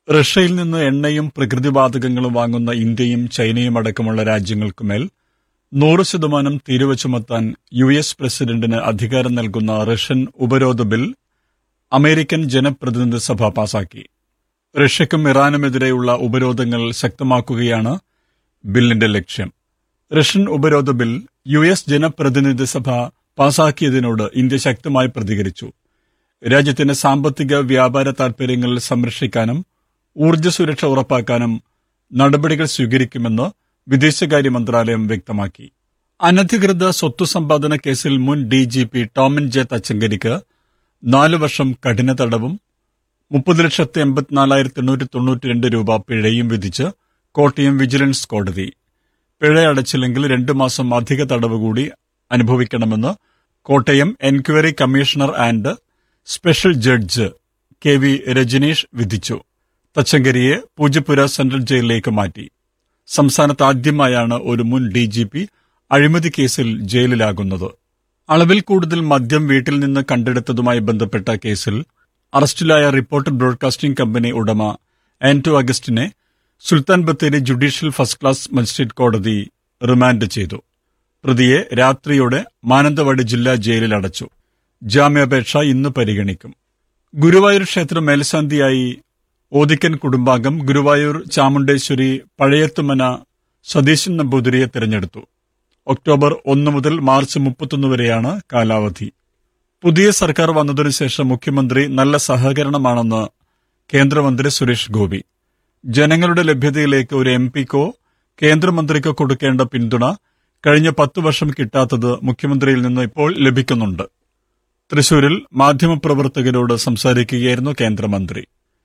റഷ്യയിൽ നിന്ന് എണ്ണയും പ്രകൃതിവാതകങ്ങളും വാങ്ങുന്ന ഇന്ത്യയും ചൈനയും അടക്കമുള്ള രാജ്യങ്ങൾക്കുമേൽ നൂറ് ശതമാനം തീരുവ ചുമത്താൻ യു എസ് പ്രസിഡന്റിന് അധികാരം നൽകുന്ന റഷ്യൻ ഉപരോധ ബിൽ അമേരിക്കൻ ജനപ്രതിനിധി സഭ പാസാക്കി റഷ്യക്കും ഇറാനുമെതിരെയുള്ള ഉപരോധങ്ങൾ ശക്തമാക്കുകയാണ് ബില്ലിന്റെ ലക്ഷ്യം റഷ്യൻ ഉപരോധ ബിൽ യു എസ് ജനപ്രതിനിധി സഭ പാസാക്കിയതിനോട് ഇന്ത്യ ശക്തമായി പ്രതികരിച്ചു രാജ്യത്തിന്റെ സാമ്പത്തിക വ്യാപാര താൽപര്യങ്ങൾ സംരക്ഷിക്കാനും ഊർജ്ജ സുരക്ഷ ഉറപ്പാക്കാനും നടപടികൾ സ്വീകരിക്കുമെന്ന് വിദേശകാര്യ മന്ത്രാലയം വ്യക്തമാക്കി അനധികൃത സ്വത്ത് സമ്പാദന കേസിൽ മുൻ D G P Tomin J തച്ചങ്കരിക്ക് നാല് വർഷം കഠിന തടവും മുപ്പത് ലക്ഷത്തി എൺപത്തിനാലായിരത്തി എണ്ണൂറ്റി തൊണ്ണൂറ്റിരണ്ട് രൂപ പിഴയും വിധിച്ച് കോട്ടയം വിജിലൻസ് കോടതി പിഴ അടച്ചില്ലെങ്കിൽ രണ്ടു മാസം അധിക തടവ് കൂടി അനുഭവിക്കണമെന്ന് Kottayam enquiry commissioner and special judge K V Rajaneesh വിധിച്ചു തച്ചങ്കരിയെ പൂജപ്പുര സെൻട്രൽ ജയിലിലേക്ക് മാറ്റി സംസ്ഥാനത്ത് ആദ്യമായാണ് ഒരു മുൻ ഡി ജി പി അഴിമതി കേസിൽ ജയിലിലാകുന്നത് അളവിൽ കൂടുതൽ മദ്യം വീട്ടിൽ നിന്ന് കണ്ടെടുത്തതുമായി ബന്ധപ്പെട്ട കേസിൽ അറസ്റ്റിലായ റിപ്പോർട്ടർ ബ്രോഡ്കാസ്റ്റിംഗ് കമ്പനി ഉടമ ആന്റോ അഗസ്റ്റിനെ Sultan Bathery judicial first class magistrate കോടതി റിമാൻഡ് ചെയ്തു പ്രതിയെ രാത്രിയോടെ മാനന്തവാടി ജില്ലാ ജയിലിൽ അടച്ചു ജാമ്യാപേക്ഷ ഇന്ന് പരിഗണിക്കും ഗുരുവായൂർ ക്ഷേത്ര മേൽശാന്തിയായി ഓദിക്കൻ കുടുംബാംഗം ഗുരുവായൂർ ചാമുണ്ടേശ്വരി പഴയത്തുമന സതീശൻ നമ്പൂതിരിയെ തിരഞ്ഞെടുത്തു ഒക്ടോബർ ഒന്ന് മുതൽ മാർച്ച് മുപ്പത്തൊന്ന് വരെയാണ് കാലാവധി പുതിയ സർക്കാർ വന്നതിനു ശേഷം മുഖ്യമന്ത്രി നല്ല സഹകരണമാണെന്ന് കേന്ദ്രമന്ത്രി സുരേഷ് ഗോപി ജനങ്ങളുടെ ലഭ്യതയിലേക്ക് ഒരു എം പിക്കോ കേന്ദ്രമന്ത്രിക്കോ കൊടുക്കേണ്ട പിന്തുണ കഴിഞ്ഞ പത്തു വർഷം കിട്ടാത്തത് മുഖ്യമന്ത്രിയിൽ നിന്ന് ഇപ്പോൾ ലഭിക്കുന്നുണ്ട് തൃശൂരിൽ മാധ്യമപ്രവർത്തകരോട് സംസാരിക്കുകയായിരുന്നു കേന്ദ്രമന്ത്രി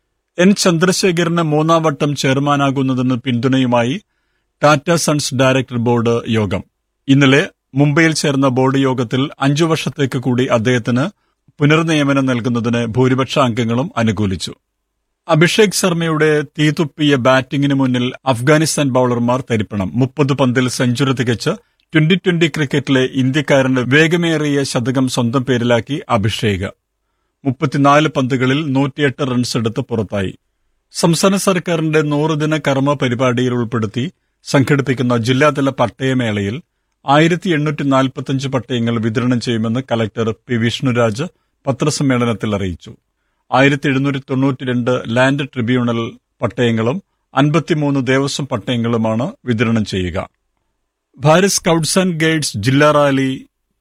എൻ ചന്ദ്രശേഖരന് മൂന്നാം വട്ടം ചെയർമാനാകുന്നതിന് പിന്തുണയുമായി ടാറ്റ സൺസ് ഡയറക്ടർ ബോർഡ് യോഗം ഇന്നലെ മുംബൈയിൽ ചേർന്ന ബോർഡ് യോഗത്തിൽ അഞ്ചു വർഷത്തേക്ക് കൂടി അദ്ദേഹത്തിന് പുനർനിയമനം നൽകുന്നതിന് ഭൂരിപക്ഷ അംഗങ്ങളും അനുകൂലിച്ചു അഭിഷേക് ശർമ്മയുടെ തീതുപ്പിയ ബാറ്റിംഗിന് മുന്നിൽ അഫ്ഗാനിസ്ഥാൻ ബൌളർമാർ തരിപ്പണം മുപ്പത് പന്തിൽ സെഞ്ചുറി തികച്ച് ട്വന്റി ട്വന്റി ക്രിക്കറ്റിലെ ഇന്ത്യക്കാരന്റെ വേഗമേറിയ ശതകം സ്വന്തം പേരിലാക്കി അഭിഷേക് മുപ്പത്തിനാല് പന്തുകളിൽ നൂറ്റിയെട്ട് റൺസ് എടുത്ത് പുറത്തായി സംസ്ഥാന സർക്കാരിന്റെ നൂറുദിന കർമ്മ പരിപാടിയിൽ ഉൾപ്പെടുത്തി സംഘടിപ്പിക്കുന്ന ജില്ലാതല പട്ടയമേളയിൽ ആയിരത്തി എണ്ണൂറ്റി നാൽപ്പത്തിയഞ്ച് പട്ടയങ്ങൾ വിതരണം ചെയ്യുമെന്ന് കലക്ടർ പി വിഷ്ണുരാജ് പത്രസമ്മേളനത്തിൽ അറിയിച്ചു ആയിരത്തി എഴുന്നൂറ്റി തൊണ്ണൂറ്റിരണ്ട് ലാൻഡ് ട്രിബ്യൂണൽ പട്ടയങ്ങളും അൻപത്തിമൂന്ന് ദേവസ്വം പട്ടയങ്ങളുമാണ് വിതരണം ചെയ്യുക ഭാരത് സ്കൌട്ട്സ് ആൻഡ് ഗൈഡ്സ് ജില്ലാ റാലി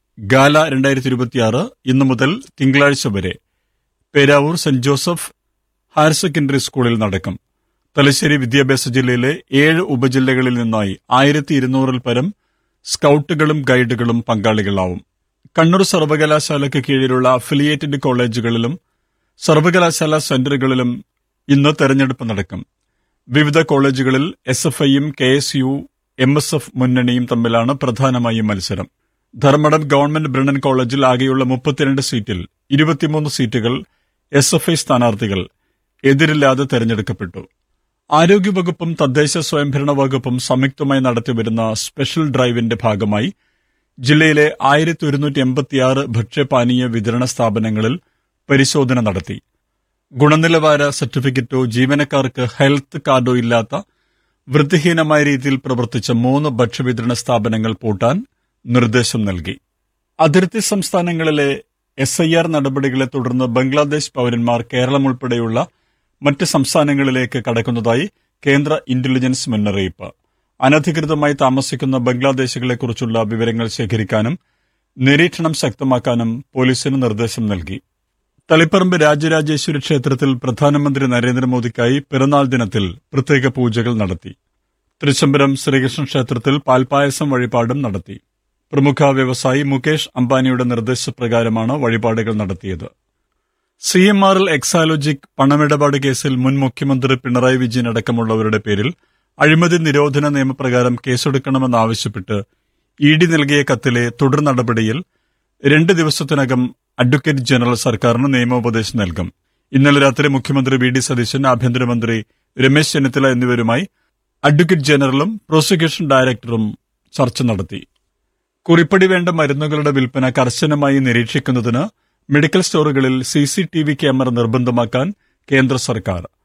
ഗാല രണ്ടായിരത്തി ഇരുപത്തിയാറ് ഇന്നു മുതൽ തിങ്കളാഴ്ച വരെ Peravoor saint Joseph higher secondary സ്കൂളിൽ നടക്കും തലശ്ശേരി വിദ്യാഭ്യാസ ജില്ലയിലെ ഏഴ് ഉപജില്ലകളിൽ നിന്നായി ആയിരത്തി ഇരുന്നൂറിൽ പരം സ്കൌട്ടുകളും ഗൈഡുകളും പങ്കാളികളാവും കണ്ണൂർ സർവകലാശാലയ്ക്ക് കീഴിലുള്ള അഫിലിയേറ്റഡ് കോളേജുകളിലും സർവകലാശാല സെന്ററുകളിലും ഇന്ന് തെരഞ്ഞെടുപ്പ് നടക്കും വിവിധ കോളേജുകളിൽ എസ് എഫ് ഐയും K S U M S F മുന്നണിയും തമ്മിലാണ് പ്രധാനമായും മത്സരം ധർമ്മടം ഗവൺമെന്റ് ബ്രണ്ണൻ കോളേജിൽ ആകെയുള്ള മുപ്പത്തിരണ്ട് സീറ്റിൽ ഇരുപത്തിമൂന്ന് സീറ്റുകൾ എസ് എഫ് ഐ സ്ഥാനാർത്ഥികൾ എതിരില്ലാതെ തെരഞ്ഞെടുക്കപ്പെട്ടു ആരോഗ്യവകുപ്പും തദ്ദേശ സ്വയംഭരണ വകുപ്പും സംയുക്തമായി നടത്തിവരുന്ന സ്പെഷ്യൽ ഡ്രൈവിന്റെ ഭാഗമായി ജില്ലയിലെ ആയിരത്തി ഒരുന്നൂറ്റി എൺപത്തിയാറ് ഭക്ഷ്യപാനീയ വിതരണ സ്ഥാപനങ്ങളിൽ പരിശോധന നടത്തി ഗുണനിലവാര സർട്ടിഫിക്കറ്റോ ജീവനക്കാർക്ക് ഹെൽത്ത് കാർഡോ ഇല്ലാത്ത വൃത്തിഹീനമായ രീതിയിൽ പ്രവർത്തിച്ച മൂന്ന് ഭക്ഷ്യവിതരണ സ്ഥാപനങ്ങൾ പൂട്ടാൻ നിർദ്ദേശം നൽകി അതിർത്തി സംസ്ഥാനങ്ങളിലെ എസ് ഐ ആർ നടപടികളെ തുടർന്ന് ബംഗ്ലാദേശ് പൌരന്മാർ കേരളം ഉൾപ്പെടെയുള്ള മറ്റ് സംസ്ഥാനങ്ങളിലേക്ക് കടക്കുന്നതായി കേന്ദ്ര ഇന്റലിജൻസ് മുന്നറിയിപ്പ് അനധികൃതമായി താമസിക്കുന്ന ബംഗ്ലാദേശികളെക്കുറിച്ചുള്ള വിവരങ്ങൾ ശേഖരിക്കാനും നിരീക്ഷണം ശക്തമാക്കാനും പോലീസിന് നിർദ്ദേശം നൽകി തളിപ്പറമ്പ് രാജരാജേശ്വരി ക്ഷേത്രത്തിൽ പ്രധാനമന്ത്രി നരേന്ദ്രമോദിക്കായി പിറന്നാൾ ദിനത്തിൽ പ്രത്യേക പൂജകൾ നടത്തി തൃശംബരം ശ്രീകൃഷ്ണ ക്ഷേത്രത്തിൽ പാൽപായസം വഴിപാടും നടത്തി പ്രമുഖ വ്യവസായി മുകേഷ് അംബാനിയുടെ നിർദ്ദേശപ്രകാരമാണ് വഴിപാടുകൾ നടത്തിയത് C M R L Exalogic പണമിടപാട് കേസിൽ മുൻ മുഖ്യമന്ത്രി പിണറായി വിജയൻ അടക്കമുള്ളവരുടെ പേരിൽ അഴിമതി നിരോധന നിയമപ്രകാരം കേസെടുക്കണമെന്നാവശ്യപ്പെട്ട് ഇ ഡി നൽകിയ കത്തിലെ തുടർ നടപടിയിൽ രണ്ട് ദിവസത്തിനകം അഡ്വക്കേറ്റ് ജനറൽ സർക്കാരിന് നിയമോപദേശം നൽകും ഇന്നലെ രാത്രി മുഖ്യമന്ത്രി വി ഡി സതീശൻ ആഭ്യന്തരമന്ത്രി രമേശ് ചെന്നിത്തല എന്നിവരുമായി അഡ്വക്കേറ്റ് ജനറലും പ്രോസിക്യൂഷൻ ഡയറക്ടറും ചർച്ച നടത്തി കുറിപ്പടി വേണ്ട മരുന്നുകളുടെ വിൽപ്പന കർശനമായി നിരീക്ഷിക്കുന്നതിന് മെഡിക്കൽ സ്റ്റോറുകളിൽ സിസിടിവി ക്യാമറ നിർബന്ധമാക്കാൻ കേന്ദ്ര സർക്കാർ